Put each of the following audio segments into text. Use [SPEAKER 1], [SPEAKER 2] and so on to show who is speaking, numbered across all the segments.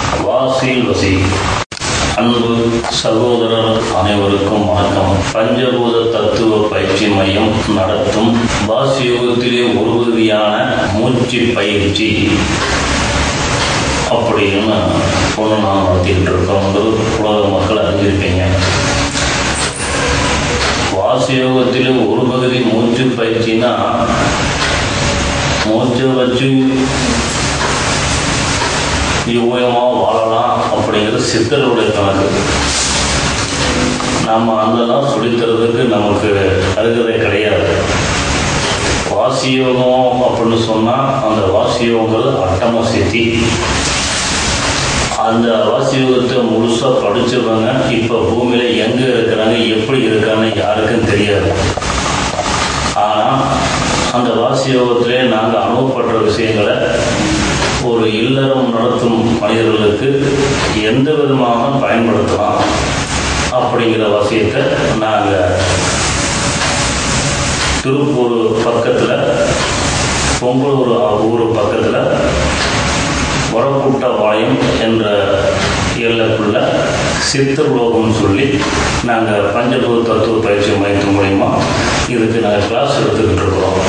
[SPEAKER 1] வாசில் வசி அன்பு சகோதரர் அனைவருக்கும் வணக்கம் பஞ்சபூத தத்துவ பயிற்சி மையம் நடத்தும் வாசியோகத்திலே ஒரு வகையான மூச்சு பயிற்சி அப்படின்னு ஒன்று நான் நடத்திக்கிட்டு இருக்கோங்கிறது உலக மக்கள் அறிஞ்சிருப்பீங்க வாசியோகத்திலே ஒரு பகுதி மூச்சு பயிற்சினா மூச்சை வச்சு யோகமாக வாழலாம் அப்படிங்கிறது சித்தருடைய கணக்கு நம்ம அதெல்லாம் சொல்லித்தரதுக்கு நமக்கு அருகதை கிடையாது வாசியோகம் அப்படின்னு சொன்னால் அந்த வாசியோகங்கிறது அட்டம சித்தி அந்த வாசியோகத்தை முழுசாக படித்தவங்க இப்போ பூமியில் எங்கே இருக்கிறாங்க எப்படி இருக்காங்க யாருக்கும் தெரியாது ஆனால் அந்த வாசியோகத்திலே நாங்கள் அனுபவப்படுற விஷயங்களை ஒரு இல்லறம் நடத்தும் மனிதர்களுக்கு எந்த விதமாக பயன்படுத்தலாம் அப்படிங்கிற வசியத்தை நாங்கள் திருப்பூர் பக்கத்தில் பொங்கலூர் ஊர் பக்கத்தில் வரப்புட்டபாளையம் என்ற எல்லைக்குள்ள சித்தர்லோகம்னு சொல்லி நாங்கள் பஞ்சபூத தத்துவ பயிற்சி மையத்தின் மூலிமா இதுக்கு நாங்கள் கிளாஸ் எடுத்துக்கிட்டு இருக்கிறோம்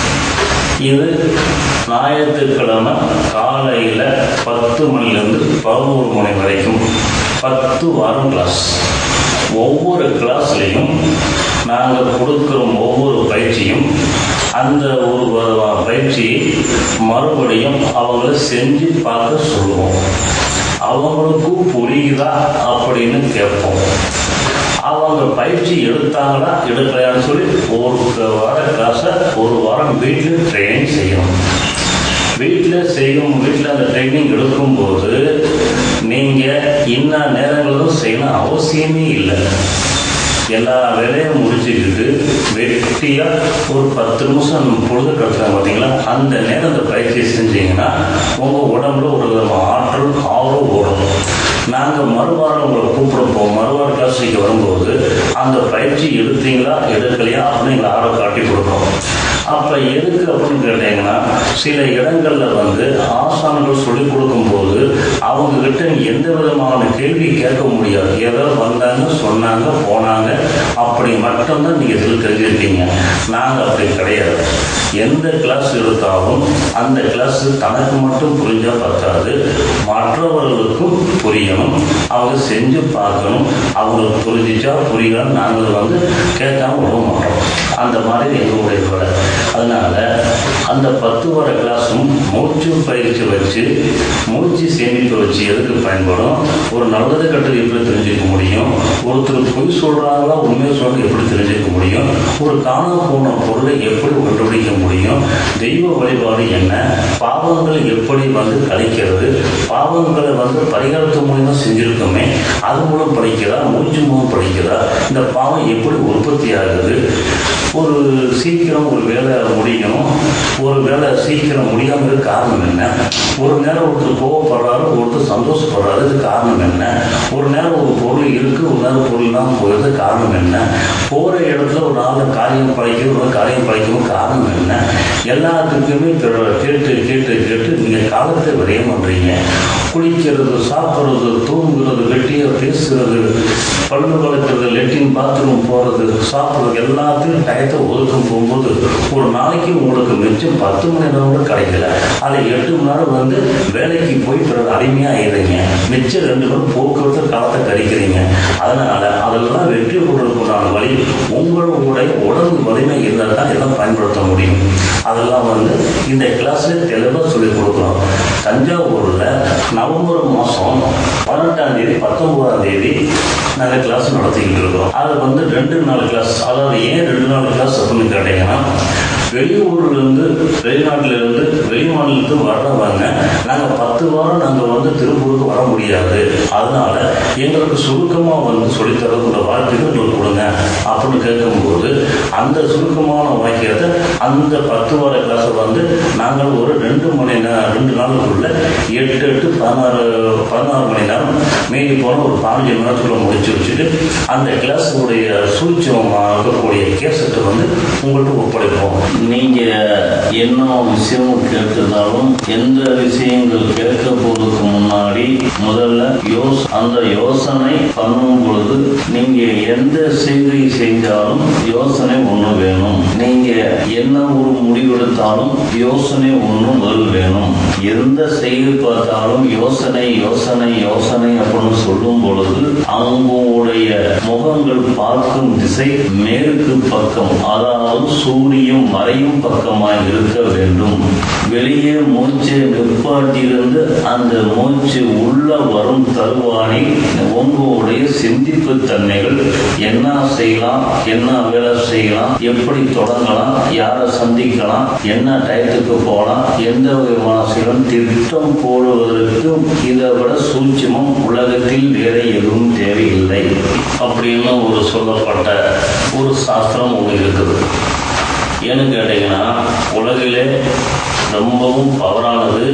[SPEAKER 1] இது ஞாயிற்றுக்கிழமை காலையில் பத்து மணிலேருந்து பதினோரு மணி வரைக்கும் பத்து வாரம் கிளாஸ் ஒவ்வொரு கிளாஸ்லேயும் நாங்கள் கொடுக்குற ஒவ்வொரு பயிற்சியும் அந்த ஒரு வ- பயிற்சியை மறுபடியும் அவங்கள செஞ்சு பார்க்க சொல்லுவோம் அவங்களுக்கும் புரியுதா அப்படின்னு கேட்போம் அவங்க பயிற்சி எடுத்தாங்களா எடுக்கலையான்னு சொல்லி ஒரு வார கிளாஸை ஒரு வாரம் வீட்டில் ட்ரெயின் செய்யணும் வீட்டில் செய்யும் வீட்டில் அந்த ட்ரைனிங் எடுக்கும்போது நீங்கள் இன்ன நேரங்களிலும் செய்யணும் அவசியமே இல்லை எல்லா வேலையும் முடிச்சுக்கிட்டு வெட்டியாக ஒரு பத்து நிமிஷம் பொழுது கடத்துறாங்க பார்த்தீங்களா அந்த நேரம் அந்த பயிற்சி செஞ்சீங்கன்னா உங்கள் உடம்புல ஒரு விதமான ஆற்றல் ஆர்வம் ஓடும் நாங்கள் மறுவாரம் உங்களை கூப்பிடுப்போம் மறுவார கிளாஸுக்கு வரும்போது அந்த பயிற்சி எடுத்தீங்களா எடுக்கலையா அப்படின்னு எங்களை ஆர்வம் காட்டி கொடுப்போம் அப்போ எதுக்கு அப்படின்னு கேட்டீங்கன்னா சில இடங்களில் வந்து ஆசான்கள் சொல்லிக் கொடுக்கும்போது அவங்க கிட்ட எந்த விதமான கேள்வி கேட்க முடியாது ஏதோ வந்தாங்க சொன்னாங்க போனாங்க அப்படி மட்டும்தான் நீங்கள் இதில் தெரிஞ்சிருக்கீங்க நாங்கள் அப்படி கிடையாது எந்த கிளாஸ் எடுத்தாலும் அந்த கிளாஸ் தனக்கு மட்டும் புரிஞ்சால் பத்தாது மற்றவர்களுக்கும் புரியணும் அவங்க செஞ்சு பார்க்கணும் அவங்களுக்கு புரிஞ்சிச்சா புரியலன்னு நாங்கள் வந்து கேட்காம விட மாட்டோம் அந்த மாதிரி எங்களுடைய வேலை அதனால அந்த பத்து வார கிளாஸும் மூச்சு பயிற்சி வச்சு மூச்சு சேமிப்பு வச்சு எதுக்கு பயன்படும் ஒரு நல்லது கெட்டது எப்படி தெரிஞ்சுக்க முடியும் ஒருத்தர் பொய் சொல்றாங்களா உண்மையை சொல்றது எப்படி தெரிஞ்சுக்க முடியும் ஒரு காணாம போன பொருளை எப்படி கண்டுபிடிக்க முடியும் தெய்வ வழிபாடு என்ன பாவங்கள் எப்படி வந்து கழிக்கிறது பாவங்களை வந்து பரிகாரத்து மூலியமா செஞ்சிருக்கோமே அது மூலம் படிக்கிறதா மூச்சு மூலம் படிக்கிறதா இந்த பாவம் எப்படி உற்பத்தி ஆகுது ஒரு சீக்கிரம் ஒரு வேலை முடியணும் ஒரு வேலை சீக்கிரம் முடியாமல் இருக்க காரணம் என்ன ஒரு நேரம் ஒருத்தர் கோவப்படுறாரு ஒருத்தர் சந்தோஷப்படுறாரு இது காரணம் என்ன ஒரு நேரம் ஒரு பொருள் இருக்கு ஒரு நேரம் பொருள் இல்லாமல் போகிறது காரணம் என்ன போகிற இடத்துல ஒரு நாள் காரியம் படைக்கிறது ஒரு காரியம் படைக்கவும் காரணம் என்ன எல்லாத்துக்குமே பிற- கேட்டு கேட்டு கேட்டு நீங்கள் காலத்தை விரயம் பண்ணுறீங்க குளிக்கிறது சாப்பிட்றது தூங்குறது வெட்டியாக பேசுறது பல்லு வளர்க்குறது லெட்டின் பாத்ரூம் போகிறது சாப்பிட்றது எல்லாத்தையும் டயத்தை ஒதுக்கும் போகும்போது ஒரு நாளைக்கு உங்களுக்கு மிச்சம் பத்து மணி நேரம் கூட கிடைக்கல அதில் எட்டு மணி நேரம் வந்து வேலைக்கு போய் பிறகு அடிமையாக ஆயிடுறீங்க மிச்சம் ரெண்டு மணி போக்குவரத்து காலத்தை கழிக்கிறீங்க அதனால அதெல்லாம் வெற்றி கொள்வதற்குண்டான வழி உங்களுடைய உடம்பு வலிமை இருந்தால் தான் இதெல்லாம் பயன்படுத்த முடியும் அதெல்லாம் வந்து இந்த கிளாஸ்ல தெளிவாக சொல்லிக் கொடுக்குறோம் தஞ்சாவூரில் நவம்பர் மாதம் பதினெட்டாம் தேதி பத்தொன்பதாம் தேதி நாங்கள் கிளாஸ் நடத்திக்கிட்டு இருக்கோம் அது வந்து ரெண்டு நாள் கிளாஸ் அதாவது ஏன் ரெண்டு நாள் கிளாஸ் அப்படின்னு கேட்டீங்கன்னா வெளியூர்லேருந்து வெளிநாட்டிலேருந்து வெளிமாநிலத்துக்கு வர்றவங்க நாங்கள் பத்து வாரம் நாங்கள் வந்து திருப்பூருக்கு வர முடியாது அதனால எங்களுக்கு சுருக்கமாக வந்து சொல்லித்தரதுக்குள்ள வாய்ப்புகள் எங்களுக்கு கொடுங்க அப்படின்னு கேட்கும்போது அந்த சுருக்கமான வாக்கியத்தை அந்த பத்து வார கிளாஸை வந்து நாங்கள் ஒரு ரெண்டு மணி நேரம் ரெண்டு நாளுக்குள்ள எட்டு எட்டு பதினாறு பதினாறு மணி நேரம் மீதி போன ஒரு பதினஞ்சு மணி நேரத்துக்குள்ள முடிச்சு வச்சுட்டு அந்த கிளாஸுடைய சூழ்ச்சியமாக இருக்கக்கூடிய கேசட்டை வந்து உங்கள்கிட்ட ஒப்படைப்போம்
[SPEAKER 2] நீங்க என்ன விஷயம் கேட்டிருந்தாலும் எந்த விஷயங்கள் கேட்க போறதுக்கு முன்னாடி முதல்ல யோஸ் அந்த யோசனை பண்ணும் பொழுது நீங்க எந்த செய்தி செஞ்சாலும் யோசனை ஒண்ணு வேணும் நீங்க என்ன ஒரு முடிவெடுத்தாலும் யோசனை ஒண்ணு முதல் வேணும் எந்த செய்தி பார்த்தாலும் யோசனை யோசனை யோசனை அப்படின்னு சொல்லும் பொழுது அவங்களுடைய முகங்கள் பார்க்கும் திசை மேற்கு பக்கம் அதாவது சூரியன் மறையும் பக்கமாய் இருக்க வேண்டும் வெளியே மூச்சை நிப்பாட்டியிருந்து அந்த மூச்சு உள்ள வரும் தருவானை உங்களுடைய சிந்திப்பு தன்மைகள் என்ன செய்யலாம் என்ன வேலை செய்யலாம் எப்படி தொடங்கலாம் யாரை சந்திக்கலாம் என்ன டயத்துக்கு போகலாம் எந்த விதமான செய்யலாம் திட்டம் போடுவதற்கு இதை விட சூட்சமம் உலகத்தில் வேற எதுவும் தேவையில்லை
[SPEAKER 1] அப்படின்னு ஒரு சொல்லப்பட்ட ஒரு சாஸ்திரம் ஒன்று இருக்குது ஏன்னு கேட்டிங்கன்னா உலகிலே ரொம்பவும் பவரானது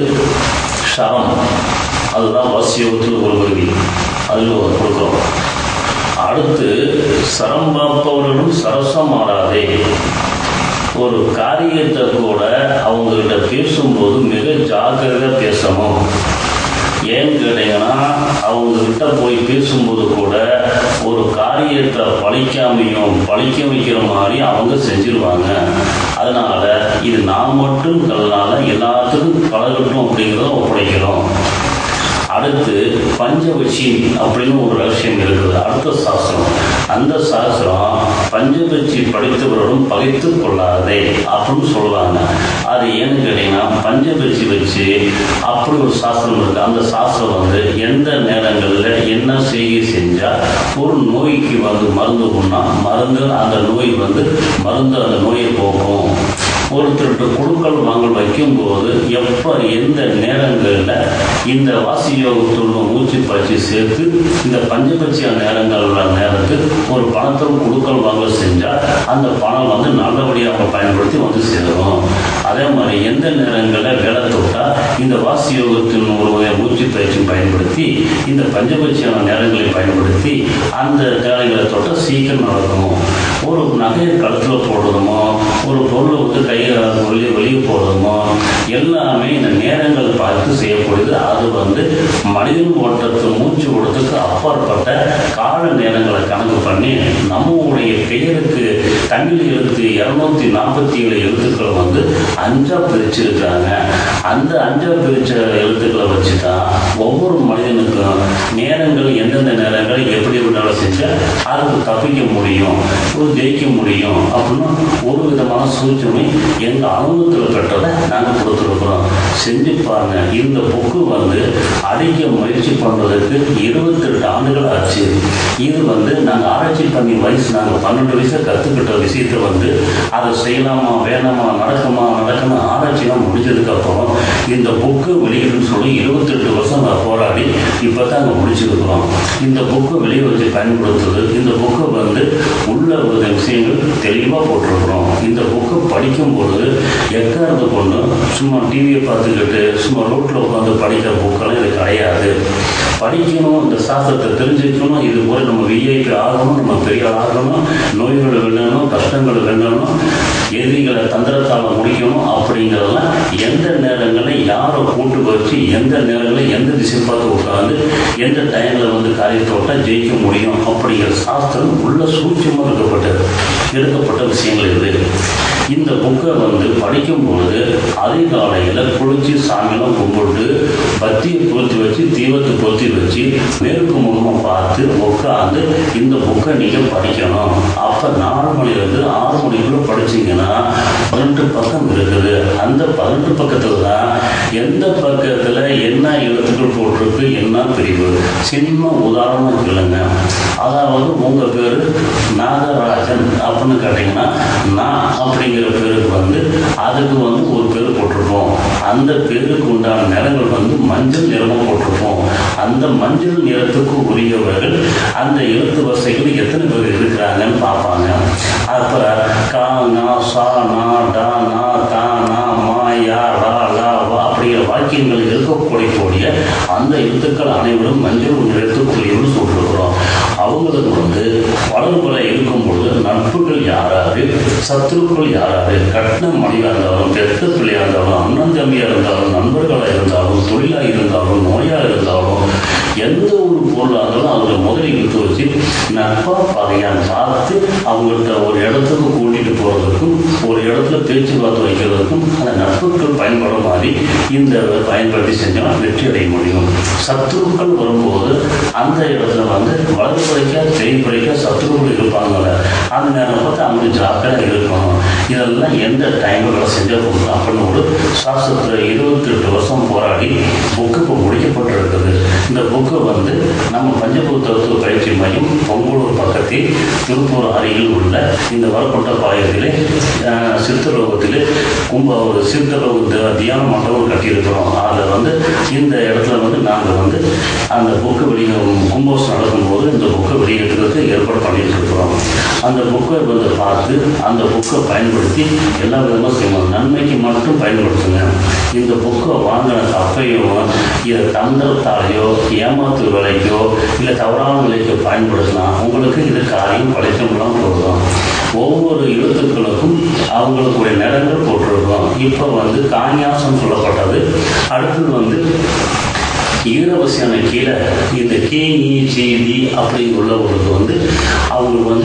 [SPEAKER 1] ஷரம் அதுதான் வசியோகத்தில் ஒரு பகுதி அதில் ஒரு கொடுக்குறோம் அடுத்து சரம் பார்ப்பவர்களும் சரசம் ஆடாதே ஒரு காரியத்தை கூட அவங்ககிட்ட பேசும்போது மிக ஜாக்கிரதையாக பேசணும் ஏன்னு கேட்டீங்கன்னா அவங்கக்கிட்ட போய் பேசும்போது கூட ஒரு காரியத்தை பழிக்காமையும் பழிக்க வைக்கிற மாதிரி அவங்க செஞ்சிருவாங்க அதனால இது நான் மட்டும் கல்லனால எல்லாத்துக்கும் பழகட்டும் அப்படிங்கிறத ஒப்படைக்கிறோம் அடுத்து பஞ்சவச்சி அப்படின்னு ஒரு ரகசியம் இருக்குது அடுத்த சாஸ்திரம் அந்த சாஸ்திரம் பஞ்சவச்சி படித்தவர்களும் பகைத்து கொள்ளாதே அப்படின்னு சொல்லுவாங்க அது ஏன்னு கேட்டீங்கன்னா பஞ்சவச்சி வச்சு அப்படி ஒரு சாஸ்திரம் இருக்கு அந்த சாஸ்திரம் வந்து எந்த நேரங்களில் என்ன செய்கை செஞ்சால் ஒரு நோய்க்கு வந்து மருந்து கொண்டா மருந்து அந்த நோய் வந்து மருந்து அந்த நோயை போக்கும் ஒருத்தருக்கு கொடுக்கல் வாங்கல் வைக்கும்போது எப்போ எந்த நேரங்களில் இந்த வாசி யோகத்தோட மூச்சு பயிற்சி சேர்த்து இந்த பஞ்சபட்சிய நேரங்கள்ல நேரத்துக்கு ஒரு பணத்தை கொடுக்கல் வாங்கல் செஞ்சால் அந்த பணம் வந்து நல்லபடியாக அவங்க பயன்படுத்தி வந்து சேரும் அதே மாதிரி எந்த நேரங்களில் வேலை தொட்டால் இந்த வாசி யோகத்தின் ஒரு வகை மூச்சு பயிற்சி பயன்படுத்தி இந்த பஞ்சபட்சியான நேரங்களை பயன்படுத்தி அந்த வேலைகளை தொட்டால் சீக்கிரம் நடக்கும் ஒரு நகையை கழுத்தில் போடுறதுமோ ஒரு பொருளை வந்து கையை வெளியே வெளியே போடுறதுமோ எல்லாமே இந்த நேரங்கள் பார்த்து செய்யக்கூடியது அது வந்து மனிதன் ஓட்டத்து மூச்சு ஓட்டத்துக்கு அப்பாற்பட்ட கால நேரங்களை கணக்கு பண்ணி நம்முடைய பெயருக்கு தமிழ் எழுத்து இரநூத்தி நாற்பத்தி ஏழு எழுத்துக்களை வந்து அஞ்சா பிரிச்சிருக்காங்க அந்த அஞ்சா பிரிச்ச எழுத்துக்களை வச்சு தான் ஒவ்வொரு மனிதனுக்கும் நேரங்கள் எந்தெந்த நேரங்கள் எப்படி வேணாலும் செஞ்சால் அதுக்கு தப்பிக்க முடியும் ஒரு ஜெயிக்க முடியும் அப்படின்னு ஒரு விதமான சூழ்ச்சிமை எங்கள் அனுபவத்தில் பெற்றதை நாங்கள் கொடுத்துருக்குறோம் செஞ்சு பாருங்க இந்த புக்கு வந்து அடிக்க முயற்சி பண்ணுறதுக்கு இருபத்தெட்டு ஆண்டுகள் ஆச்சு இது வந்து நாங்கள் ஆராய்ச்சி பண்ணி வயசு நாங்கள் பன்னெண்டு வயசு கற்றுக்கிட்ட விஷயத்தை வந்து அதை செய்யலாமா வேணாமா நடக்குமா நடக்குமா ஆராய்ச்சிலாம் முடிஞ்சதுக்கப்புறம் இந்த புக்கு வெளியிடுன்னு சொல்லி இருபத்தெட்டு வருஷம் நான் போராடி இப்போ தான் அங்கே முடிச்சிருக்கிறோம் இந்த புக்கு வெளியே வச்சு பயன்படுத்துறது இந்த புக்கை வந்து உள்ள ஒரு விஷயங்கள் தெளிவாக போட்டிருக்கிறோம் இந்த புக்கை படிக்கும்பொழுது எக்காரது கொண்டு சும்மா டிவியை பார்த்துக்கிட்டு சும்மா ரோட்டில் உட்காந்து படிக்கிற புக்கெல்லாம் இது கிடையாது படிக்கணும் இந்த சாஸ்திரத்தை தெரிஞ்சுக்கணும் இது போல நம்ம விஐபி ஆகணும் நம்ம பெரிய ஆள் ஆகணும் நோய்களை வெல்லணும் கஷ்டங்களை வெல்லணும் எதிரிகளை தந்திரத்தால் முடிக்கணும் அப்படிங்கிறதெல்லாம் எந்த நேரங்களில் யாரை கூட்டு வச்சு எந்த நேரங்களில் எந்த திசை பார்த்து உட்காந்து எந்த டைமில் வந்து காரியத்தோட்ட ஜெயிக்க முடியும் அப்படிங்கிற சாஸ்திரம் உள்ள சூட்சமாக இருக்கப்பட்டது எடுக்கப்பட்ட விஷயங்கள் இது இந்த புக்கை வந்து படிக்கும்பொழுது அதிகாலையில் குளிச்சு சாமியெல்லாம் கும்பிட்டு பத்தியை பொருத்தி வச்சு தீபத்தை பொருத்தி வச்சு மேற்கு முகமாக பார்த்து உட்காந்து இந்த புக்கை நீங்கள் படிக்கணும் அப்போ நாலு மணிலேருந்து ஆறு மணிக்குள்ளே படிச்சீங்கன்னா பதினெட்டு பக்கம் இருக்குது அந்த பதினெட்டு பக்கத்தில் தான் எந்த பக்கத்தில் என்ன எழுத்துக்கள் போட்டிருக்கு என்ன பிரிவு சின்ன உதாரணம் கேளுங்க அதாவது உங்கள் பேர் நாகராஜன் அப்படின்னு கேட்டிங்கன்னா நான் அப்படிங்கிற பேருக்கு வந்து அதுக்கு வந்து ஒரு பேர் போட்டிருப்போம் அந்த பேருக்கு உண்டான நிறங்கள் வந்து மஞ்சள் நிறமாக போட்டிருப்போம் அந்த மஞ்சள் நிறத்துக்கு உரியவர்கள் அந்த எழுத்து வரிசைகள் எத்தனை பேர் இருக்கிறாங்கன்னு பார்ப்பாங்க அப்போ கா நா சா நா டா நா தா நா மா யா ரா லா வா அப்படிங்கிற வாக்கிய வாக்கியங்கள் இருக்கக்கூடிய அந்த எழுத்துக்கள் அனைவரும் மஞ்சள் நிறத்துக்குரியவர்கள் சொல்லிருக்கிறோம் அவங்களுக்கு வந்து வளர்முறை இருக்கும் பொழுது நட்புகள் யாராரு சத்துருக்கள் யாராரு கட்டின மணியாக இருந்தாலும் பெத்த பிள்ளையாக இருந்தாலும் அண்ணன் தம்பியாக இருந்தாலும் நண்பர்களாக இருந்தாலும் தொழிலாக இருந்தாலும் நோயாக இருந்தாலும் எந்த ஒரு பொருளாக இருந்தாலும் அதில் முதலில் எடுத்து வச்சு நட்பா பகையான்னு பார்த்து அவங்கள்ட்ட ஒரு இடத்துக்கு கூட்டிகிட்டு போகிறதுக்கும் ஒரு இடத்துல பேச்சுவார்த்தை வைக்கிறதுக்கும் அந்த நட்புகள் பயன்படுற மாதிரி இந்த பயன்படுத்தி செஞ்சோம்னா வெற்றி அடைய முடியும் சத்துருக்கள் வரும்போது அந்த இடத்துல வந்து வலது குறைக்க தெரிய குறைக்க சத்துருக்கள் இருப்பாங்கல்ல அந்த நேரம் பார்த்து அவங்க ஜாக்கிரதை இருக்கணும் இதெல்லாம் எந்த டைமில் செஞ்சால் போதும் அப்படின்னு ஒரு சாஸ்திரத்தில் இருபத்தெட்டு வருஷம் போராடி புக்கு இப்போ முடிக்கப்பட்டிருக்குது இந்த புக்கு வந்து நம்ம பஞ்சபூத தத்துவ பயிற்சி மையம் பொங்கலூர் பக்கத்தில் திருப்பூர் அருகில் உள்ள இந்த வரப்பட்ட பாயத்திலே அஹ், சித்தலோகத்திலே கும்ப ஒரு சித்தலோக தி- தியான மண்டபம் கட்டியிருக்கிறோம் அதில் வந்து இந்த இடத்துல வந்து நாங்கள் வந்து அந்த புக்கு வெளியே கும்போஸ் நடக்கும்போது இந்த புக்கை வெளியிடுறதுக்கு ஏற்பாடு பண்ணிட்டு இருக்கிறோம் அந்த புக்கை வந்து பார்த்து அந்த புக்கை பயன்படுத்தி எல்லா விதமாக செய்யணும் நன்மைக்கு மட்டும் பயன்படுத்துங்க இந்த புக்கை வாங்கின தப்பையும் இதை தந்திரத்தாலேயோ ஏமாத்து விலைக்கோ இல்லை தவறான விலைக்கோ பயன்படுத்தினா உங்களுக்கு இது காரியம் படைக்கமெல்லாம் போதும் ஒவ்வொரு எழுத்துக்களுக்கும் அவங்களுக்குடைய நிறங்கள் போட்டிருக்கோம் இப்போ வந்து காணியாசம் சொல்லப்பட்டது அடுத்தது வந்து ஈரவசியான கீழே இந்த கே இ செய்தி அப்படின்னு உள்ளவங்களுக்கு வந்து அவங்களுக்கு வந்து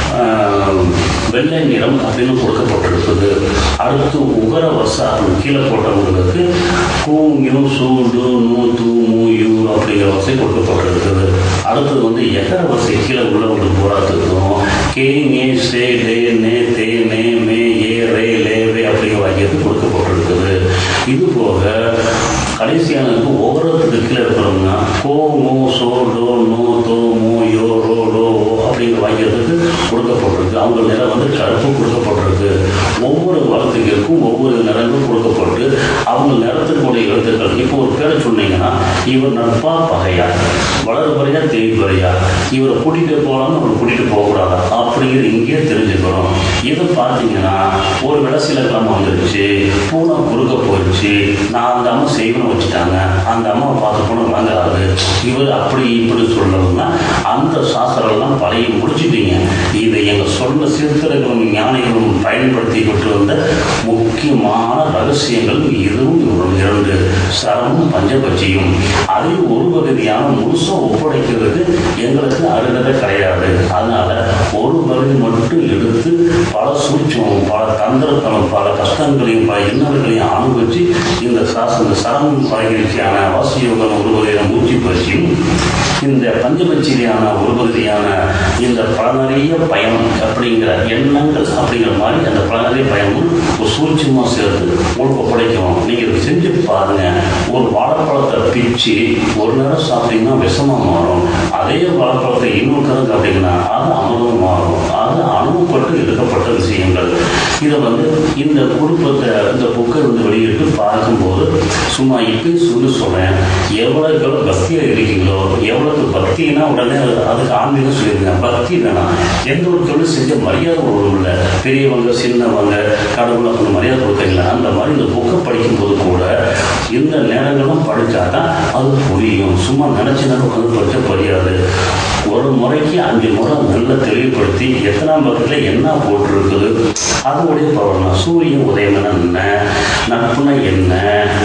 [SPEAKER 1] ஆஹ், வெள்ளை நிறம் அப்படின்னு கொடுக்கப்பட்டிருக்குது அடுத்து உகர வசாரம் கீழே போட்டவங்களுக்கு கூ யூ சூடு நூ தூ மூ யூ அப்படிங்கிற வசை கொடுக்கப்பட்டிருக்குது அடுத்தது வந்து எகர வசை கீழே உள்ளவங்களுக்கு போராத்துக்கும் கே நே சே டே நே தே நே மே ஏ ரே லே வே அப்படிங்கிற வாக்கியத்துக்கு கொடுக்கப்பட்டிருக்குது இது போக கடைசியானதுக்கு ஒவ்வொருத்துக்கு கீழே இருக்கிறோம்னா கோ மோ சோ டோ நோ தோ மோ யோ ரோ டோ அப்படிங்கிற வாக்கியத்துக்கு கொடுக்கப்பட்டிருக்கு அவங்க நிறம் வந்து கருப்பு கொடுக்கப்பட்டிருக்கு ஒவ்வொரு வார்த்தைகளுக்கும் ஒவ்வொரு நிறங்கள் கொடுக்கப்பட்டு அவங்க நிறத்துக்குடைய எழுத்துக்கள் இப்போ ஒரு பேரை சொன்னீங்கன்னா இவர் நட்பா பகையா வளர்பறையா தேய்பறையா இவரை கூட்டிகிட்டு போகலாம்னு அவரை கூட்டிகிட்டு போகக்கூடாதா அப்படிங்கிறது இங்கேயே தெரிஞ்சுக்கணும் இதை பார்த்தீங்கன்னா ஒரு விளசில கிழமை வந்துருச்சு பூனை குறுக்க போயிடுச்சு நான் அந்த அம்மா செய்வனை வச்சுட்டாங்க அந்த அம்மாவை பார்த்து போனால் வாங்காது இவர் அப்படி இப்படி சொல்லணும்னா அந்த சாஸ்திரம்லாம் பழைய முடிச்சிட்டீங்க இதை எங்கள் சொன்ன சிறுத்தர்களும் ஞானிகளும் பயன்படுத்திக்கிட்டு வந்த முக்கியமான ரகசியங்கள் இதுவும் ஒரு இரண்டு சரமும் பஞ்சபட்சியும் அதில் ஒரு பகுதியான முழுசாக ஒப்படைக்கிறதுக்கு எங்களுக்கு அருகதை கிடையாது அதனால ஒரு பகுதி மட்டும் எடுத்து பல சூட்சமும் பல தந்திரத்தனம் பல கஷ்டங்களையும் பல இன்னல்களையும் அனுபவிச்சு இந்த சாஸ்திர இந்த சரம் பகிர்ச்சியான வாசியோகம் ஒரு வகையான மூச்சு பயிற்சியும் இந்த பஞ்சபட்சியான ஒரு பகுதியான இந்த பலனறிய பயணம் அப்படிங்கிற எண்ணங்கள் அப்படிங்கிற மாதிரி அந்த பலனறிய பயணமும் ஒரு சூட்சமாக சேர்த்து உங்களுக்கு ஒப்படைக்கும் நீங்கள் இதை செஞ்சு பாருங்க ஒரு வாழைப்பழத்தை பிச்சு ஒரு நேரம் சாப்பிட்டீங்கன்னா விஷமாக மாறும் அதே வாழைப்பழத்தை இன்னொரு கரம் சாப்பிட்டீங்கன்னா அது அமிர்தம் மாறும் அது அனுபவப்பட்டு எடுக்கப்பட்ட விஷயங்கள் இதை வந்து இந்த குடும்பத்தை இந்த புக்கை வந்து வெளியிட்டு பார்க்கும்போது சும்மா இப்பயும் சொல்லி சொல்கிறேன் எவ்வளோக்கு எவ்வளோ பக்தியாக இருக்கீங்களோ எவ்வளோக்கு பக்தினா உடனே அது- அதுக்கு ஆன்மீகம் சொல்லிடுங்க பக்தி வேணாம் எந்த ஒரு தொழில் செஞ்ச மரியாதை ஒரு இல்லை பெரியவங்க சின்னவங்க கடவுள் அப்படின்னு மரியாதை கொடுக்குறீங்களா அந்த மாதிரி இந்த புக்கை படிக்கும்போது கூட இந்த நேரங்களும் படித்தா தான் அது புரியும் சும்மா நினச்சி நேரம் உட்காந்து படிச்சா புரியாது ஒரு முறைக்கு அஞ்சு முறை நல்லா தெளிவுபடுத்தி எத்தனாம் பக்கத்தில் என்ன போட்டிருக்குது அதோடைய பவர்னா சூரியன் உதயம்னா என்ன நட்புனா என்ன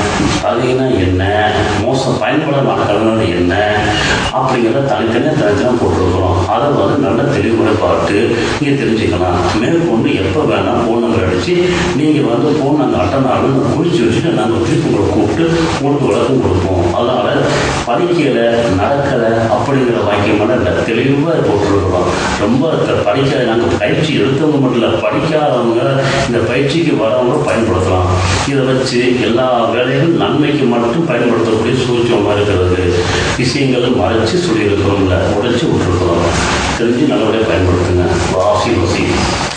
[SPEAKER 1] பகைனா என்ன மோசம் பயன்பட நாட்கள்னா என்ன அப்படிங்கிறத தனித்தனியாக தனித்தனியாக போட்டிருக்கிறோம் அதை வந்து நல்ல தெளிவுபட பார்த்து நீங்கள் தெரிஞ்சுக்கலாம் மேற்கொண்டு எப்போ வேணால் ஃபோன் நம்பர் அடித்து நீங்கள் வந்து ஃபோன் நாங்கள் அட்டனாலும் குறித்து வச்சுட்டு நாங்கள் திருப்பி உங்களை கூப்பிட்டு உங்களுக்கு விளக்கம் கொடுப்போம் அதனால் படிக்கலை நடக்கலை அப்படிங்கிற வாக்கியமெல்லாம் இல்லை தெளிவாக போட்டிருக்கிறோம் ரொம்ப த- படிக்க நாங்கள் பயிற்சி எடுத்தவங்க மட்டும் இல்லை படிக்காதவங்க இந்த பயிற்சிக்கு வரவங்க பயன்படுத்தலாம் இதை வச்சு எல்லா வேலையும் நன்மைக்கு மட்டும் பயன்படுத்தக்கூடிய சூழ்ச்சியமாக இருக்கிறது விஷயங்களை மறைச்சு சொல்லியிருக்கிறோம்ல உடைச்சு விட்டுருக்கிறோம் தெரிஞ்சு நல்லபடியாக பயன்படுத்துங்க வாசி வசி